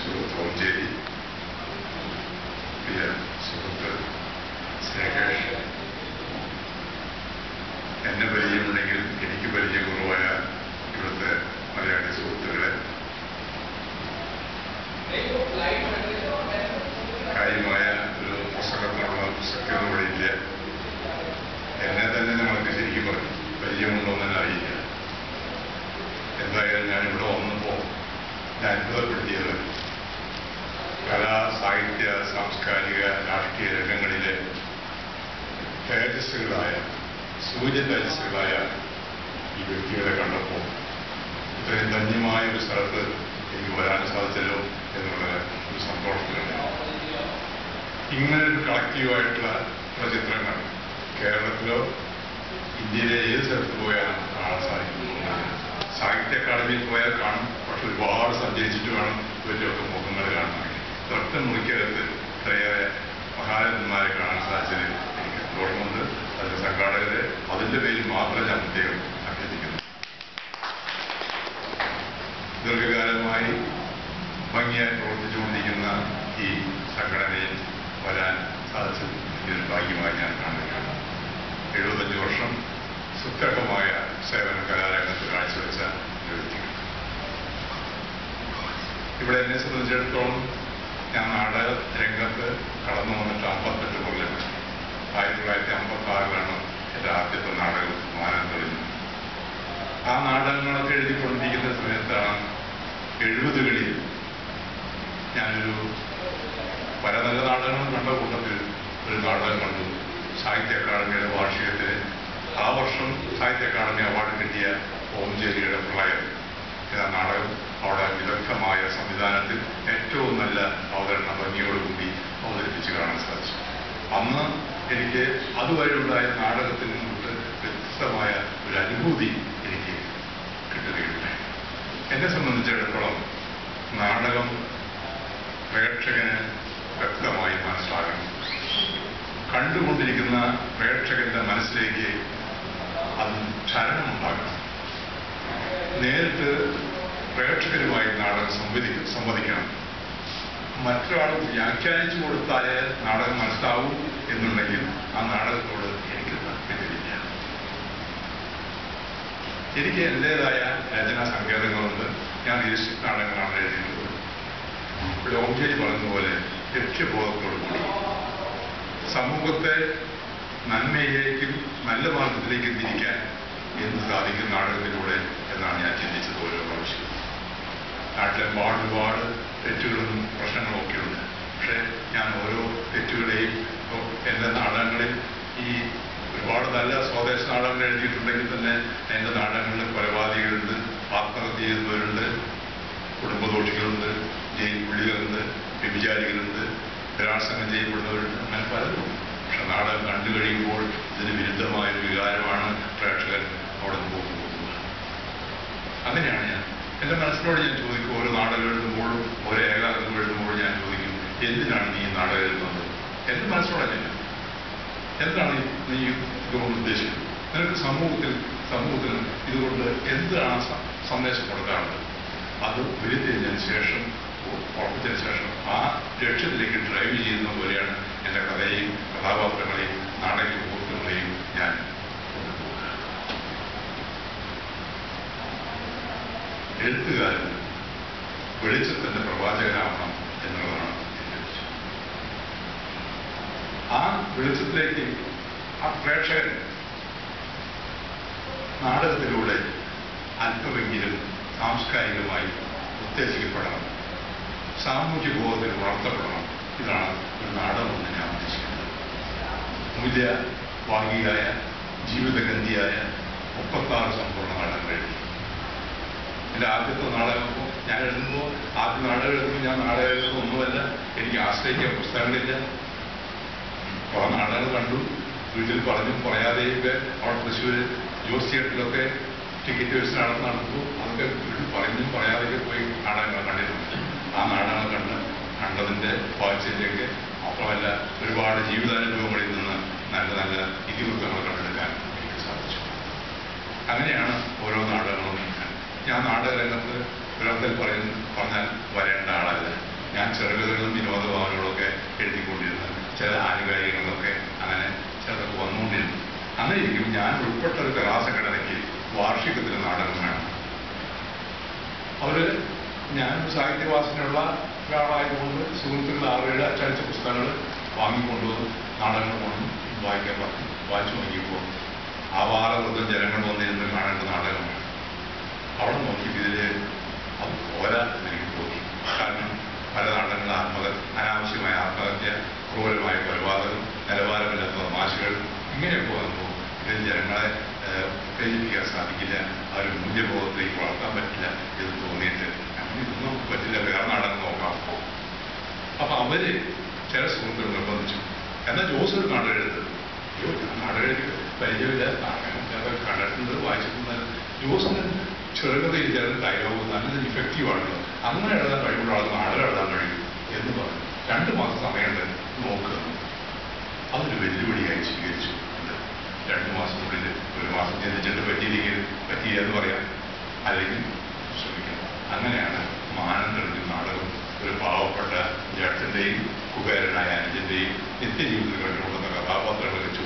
സുഹൃത്ത് ഓഞ്ചേരി പ്രിയ സുഹൃത്ത് സ്നേഹേഷ് എന്നെ പരിചയമുണ്ടെങ്കിൽ എനിക്ക് പരിചയപൂർവമായ ഇവിടുത്തെ മലയാളി സുഹൃത്തുക്കളെ കാര്യമായ ഒരു പുസ്തകത്തിനുള്ള പുസ്തകം ഇവിടെ ഇല്ല എന്നെ തന്നെ നിങ്ങൾക്ക് ശരിക്കും പറഞ്ഞു പരിചയമുണ്ടോയെന്ന് അറിയില്ല എന്തായാലും ഞാൻ ഇവിടെ വന്നപ്പോൾ ഞാൻ അത്ഭുതപ്പെടുത്തിയത് കലാ സാഹിത്യ സാംസ്കാരിക രാഷ്ട്രീയ രംഗങ്ങളിലെ തേജസ്സുകളായ സൂര്യ തേജസ്സുകളായ ഈ വ്യക്തികളെ കണ്ടപ്പോൾ ഇത്രയും ധന്യമായ ഒരു സ്ഥലത്ത് എനിക്ക് വരാൻ സാധിച്ചല്ലോ എന്നുള്ള ഒരു സന്തോഷത്തിലുണ്ട് ഇങ്ങനെ ഒരു കളക്റ്റീവായിട്ടുള്ള ഉള്ള ചിത്രങ്ങൾ കേരളത്തിലോ ഇന്ത്യയിലെ ഏത് സ്ഥലത്ത് പോയാലും കാണാൻ സാധിക്കുന്നു സാഹിത്യ അക്കാദമിയിൽ പോയാൽ കാണും പക്ഷെ ഒരുപാട് സഞ്ചരിച്ചിട്ട് വേണം ഇവരുടെയൊക്കെ മുഖങ്ങൾ കാണണമെങ്കിൽ തൊട്ട മുറിക്കകത്ത് ഇത്രയേറെ മഹാരഥന്മാരെ കാണാൻ സാധിച്ചതിൽ എനിക്ക് സന്തോഷമുണ്ട് അതിന്റെ സംഘാടകരെ അതിന്റെ പേരിൽ മാത്രം ഞാൻ പ്രത്യേകം അഭ്യർത്ഥിക്കുന്നു ദീർഘകാലമായി ഭംഗിയായി പ്രവർത്തിച്ചുകൊണ്ടിരിക്കുന്ന ഈ സംഘടനയിൽ വരാൻ സാധിച്ചത് ഒരു ഭാഗ്യമായി ഞാൻ കാണുകയാണ് എഴുപത്തഞ്ച് വർഷം സുത്യർഹമായ സേവന കലാരംഗത്ത് കാഴ്ചവെച്ച ഒരു വ്യക്തികൾ ഇവിടെ എന്നെ സംബന്ധിച്ചിടത്തോളം ഞാൻ നാടക രംഗത്ത് കടന്നു വന്നിട്ട് അമ്പത്തെട്ട് കൊല്ലം ആയിരത്തി തൊള്ളായിരത്തി അമ്പത്തി ആറിലാണ് എൻ്റെ ആദ്യത്തെ നാടകം മാനം തെളിഞ്ഞത് ആ നാടകങ്ങളൊക്കെ എഴുതിക്കൊണ്ടിരിക്കുന്ന സമയത്താണ് എഴുപതുകളിൽ ഞാനൊരു പല നല്ല നാടകങ്ങളും കണ്ട കൂട്ടത്തിൽ ഒരു നാടകം കണ്ടു സാഹിത്യ അക്കാദമിയുടെ വാർഷികത്തിന് ആ വർഷം സാഹിത്യ അക്കാദമി അവാർഡ് കിട്ടിയ ഓംചേരിയുടെ പ്രളയം എന്ന നാടകം അവിടെ വിദഗ്ധമായ സംവിധാനത്തിൽ ഏറ്റവും നല്ല അവതരണ ഭംഗിയോടുകൂടി അവതരിപ്പിച്ച് കാണാൻ സാധിച്ചു അന്ന് എനിക്ക് അതുവരെ ഉണ്ടായ നാടകത്തിൽ നിന്നുകൊണ്ട് വ്യത്യസ്തമായ ഒരു അനുഭൂതി എനിക്ക് കിട്ടുകയുണ്ടായി എന്നെ സംബന്ധിച്ചിടത്തോളം നാടകം പ്രേക്ഷകന് വ്യക്തമായി മനസ്സിലാകണം കണ്ടുകൊണ്ടിരിക്കുന്ന പ്രേക്ഷകന്റെ മനസ്സിലേക്ക് അത് ചലനമുണ്ടാകണം നേരിട്ട് പ്രേക്ഷകരുമായി നാടകം സംവദി സംവദിക്കണം മറ്റൊരാൾ വ്യാഖ്യാനിച്ചു കൊടുത്താലേ നാടകം മനസ്സിലാവൂ എന്നുണ്ടെങ്കിൽ ആ നാടകത്തോട് എനിക്ക് താല്പര്യമില്ല എനിക്ക് എൻ്റെതായ രചനാ സങ്കേതങ്ങളുണ്ട് ഞാൻ ഈസ്റ്റ് നാടകങ്ങളാണ് എഴുതിയിട്ടുള്ളത് ഇവിടെ ഓംചേരി പറഞ്ഞതുപോലെ ലക്ഷ്യബോധത്തോടു കൂടി സമൂഹത്തെ നന്മയിലേക്കും നല്ല മാർഗത്തിലേക്കും തിരിക്കാൻ എന്ത് സാധിക്കും നാടകത്തിലൂടെ എന്നാണ് ഞാൻ ചിന്തിച്ചത് ഓരോ പ്രാവശ്യം നാട്ടിലെമ്പാട് ഒരുപാട് തെറ്റുകളും പ്രശ്നങ്ങളും ഒക്കെ ഉണ്ട് പക്ഷേ ഞാൻ ഓരോ തെറ്റുകളെയും ഇപ്പോൾ എൻ്റെ നാടകങ്ങളിൽ ഈ ഒരുപാട് നല്ല സ്വദേശ നാടകങ്ങൾ എഴുതിയിട്ടുണ്ടെങ്കിൽ തന്നെ എൻ്റെ നാടകങ്ങളിൽ കൊലപാതകങ്ങളുണ്ട് ആത്മഹത്യ ചെയ്യുന്നവരുണ്ട് കുടുംബദോഷികളുണ്ട് ജയിൽ പുള്ളികളുണ്ട് വ്യഭിചാരികളുണ്ട് ബലാത്സംഗം ചെയ്യപ്പെടുന്നവരുണ്ട് അങ്ങനെ പലരും പക്ഷെ നാടകം കണ്ടു കഴിയുമ്പോൾ ഇതിന് വിരുദ്ധമായ ഒരു വികാരമാണ് പ്രേക്ഷകൻ അവിടെ നിന്ന് പോകുന്നത് അങ്ങനെയാണ് ഞാൻ എൻ്റെ മനസ്സിനോട് ഞാൻ ചോദിക്കും ഓരോ നാടകം എഴുതുമ്പോഴും ഓരോ ഏകാഗ്രത എഴുതുമ്പോഴും ഞാൻ ചോദിക്കും എന്തിനാണ് നീ ഈ നാടകം എഴുതുന്നത് എൻ്റെ മനസ്സിനോടല്ല എന്താണ് നീ ഇതുകൊണ്ട് ഉദ്ദേശിക്കുന്നത് നിനക്ക് സമൂഹത്തിൽ സമൂഹത്തിന് ഇതുകൊണ്ട് എന്താണ് സ- സന്ദേശം കൊടുക്കാറുള്ളത് അത് ഉരുത്തിരിഞ്ഞതിന് ശേഷം ഉറപ്പിച്ചതിന് ശേഷം ആ ലക്ഷ്യത്തിലേക്ക് ഡ്രൈവ് ചെയ്യുന്ന പോലെയാണ് എൻ്റെ കഥയെയും കഥാപാത്രങ്ങളെയും നാടക മുഹൂർത്തങ്ങളെയും ഞാൻ കൊണ്ടുപോകുക എഴുത്തുകാരൻ വെളിച്ചത്തിന്റെ പ്രവാചകനാവണം എന്നുള്ളതാണ് എൻ്റെ ലക്ഷ്യം ആ വെളിച്ചത്തിലേക്ക് ആ പ്രേക്ഷകൻ നാടകത്തിലൂടെ അല്പമെങ്കിലും സാംസ്കാരികമായി ഉത്തേജിക്കപ്പെടണം സാമൂഹ്യ ബോധത്തിൽ വളർത്തപ്പെടണം ഇതാണ് ഒരു നാടകമെന്ന് ഞാൻ ഉദ്ദേശിക്കുന്നത് മൂല്യവാഹിയായ ജീവിതഗന്ധിയായ മുപ്പത്താറ് സമ്പൂർണ്ണ നാടകങ്ങൾ എഴുതി എൻ്റെ ആദ്യത്തെ നാടകം ഞാൻ എഴുതുമ്പോൾ ആദ്യ നാടകം എഴുതുമ്പോൾ ഞാൻ നാടകം എഴുതുമ്പോൾ ഒന്നുമല്ല എനിക്ക് ആശ്രയിക്കാൻ പുസ്തകങ്ങളില്ല കുറെ നാടകങ്ങൾ കണ്ടു വീട്ടിൽ പറഞ്ഞു പറയാതെയൊക്കെ അവിടെ തൃശ്ശൂർ ജോസ് തിയേറ്ററിലൊക്കെ ടിക്കറ്റ് വെച്ച് നടന്ന് നടത്തുമ്പോൾ അതൊക്കെ വീട്ടിൽ പറഞ്ഞും പറയാതെയൊക്കെ പോയി നാടകങ്ങൾ കണ്ടിട്ടുണ്ട് ആ നാടകങ്ങൾ കണ്ട് കണ്ടതിൻ്റെ വായിച്ചതിൻ്റെയൊക്കെ മാത്രമല്ല ഒരുപാട് ജീവിതാനുഭവങ്ങളിൽ നിന്ന് നല്ല നല്ല ഇതിവൃത്തങ്ങൾ കണ്ടെടുക്കാൻ എനിക്ക് സാധിച്ചു അങ്ങനെയാണ് ഓരോ നാടകങ്ങളും ഞാൻ നാടകരംഗത്ത് ഒരർത്ഥത്തിൽ പറയുന്ന പറഞ്ഞാൽ വരേണ്ട ആളല്ല ഞാൻ ചെറുകഥകളും വിനോദഭാവനകളും ഒക്കെ എഴുതിക്കൊണ്ടിരുന്നത് ചില ആനുകാലികങ്ങളൊക്കെ അങ്ങനെ ചിലതൊക്കെ വന്നുകൊണ്ടിരുന്നു അങ്ങനെ ഇരിക്കും ഞാൻ ഉൾപ്പെട്ട ഒരു കലാസംഘടനയ്ക്ക് വാർഷികത്തിന് നാടകം വേണം അവര് ഞാൻ സാഹിത്യവാസനയുള്ള ഒരാളായതുകൊണ്ട് സുഹൃത്തുക്കൾ ആറുപേര് അച്ചടിച്ച പുസ്തകങ്ങൾ വാങ്ങിക്കൊണ്ടുവന്ന് നാടകങ്ങൾ കൊണ്ടും വായിക്കാൻ പറഞ്ഞു വായിച്ചു നോക്കിയപ്പോൾ ആവാറവൃദ്ധം ജനങ്ങൾ വന്നിരുന്ന് കാണേണ്ട നാടകമാണ് അവിടെ നോക്കി ഇതില് അത് പോരാ എന്ന് എനിക്ക് തോന്നി കാരണം പല നാടകങ്ങൾ ആത്മഹത്യ അനാവശ്യമായ ആത്മഹത്യ ക്രൂരമായ കൊലപാതകം നിലവാരമില്ലാത്ത തമാശകൾ ഇങ്ങനെയൊക്കെ വന്നപ്പോൾ ഇതിൽ ജനങ്ങളെ ഏഹ്, ഉത്തേജിപ്പിക്കാൻ സാധിക്കില്ല ആ ഒരു മൂല്യബോധത്തിലേക്ക് വളർത്താൻ പറ്റില്ല എന്ന് തോന്നിയിട്ട് അങ്ങനെ ഇതൊന്നും പറ്റില്ല വേറെ നാടകം നോക്കാം അപ്പൊ അവര് ചില സുഹൃത്തുക്കൾ നിർബന്ധിച്ചു എന്നാൽ ജോസ് ഒരു നാടകം എഴുതുന്നത് അയ്യോ ഞാൻ നാടകം എഴുതി പരിചയമില്ല നാടകം ഞാൻ കണ്ടിട്ടുണ്ട് വായിച്ചിട്ടുണ്ട് ജോസിന് ചെറുകഥ എഴുതിയാലും ഡയലോഗ് നല്ല ഇഫക്റ്റീവ് ആണല്ലോ അങ്ങനെ എഴുതാൻ കഴിവുള്ള ആൾ നാടകം എഴുതാൻ കഴിയും എന്ന് പറഞ്ഞു രണ്ട് മാസം സമയമുണ്ട് നോക്കുക അതൊരു വെല്ലുവിളിയായി സ്വീകരിച്ചു ഉണ്ട്. രണ്ട് മാസത്തിനുള്ളിൽ ഒരു മാസം ചിന്തിച്ചിട്ട് പറ്റിയില്ലെങ്കിൽ പറ്റിയില്ല എന്ന് പറയാം അല്ലെങ്കിൽ ശ്രമിക്കണം അങ്ങനെയാണ് മാനം തെളിഞ്ഞ നാടകം ഒരു പാവപ്പെട്ട ജഡ്ജന്റെയും കുബേരനായ അനുജന്റെയും നിത്യജീവിതത്തിൽ കണ്ടുകൊള്ളുന്ന കഥാപാത്രങ്ങളെ വെച്ച്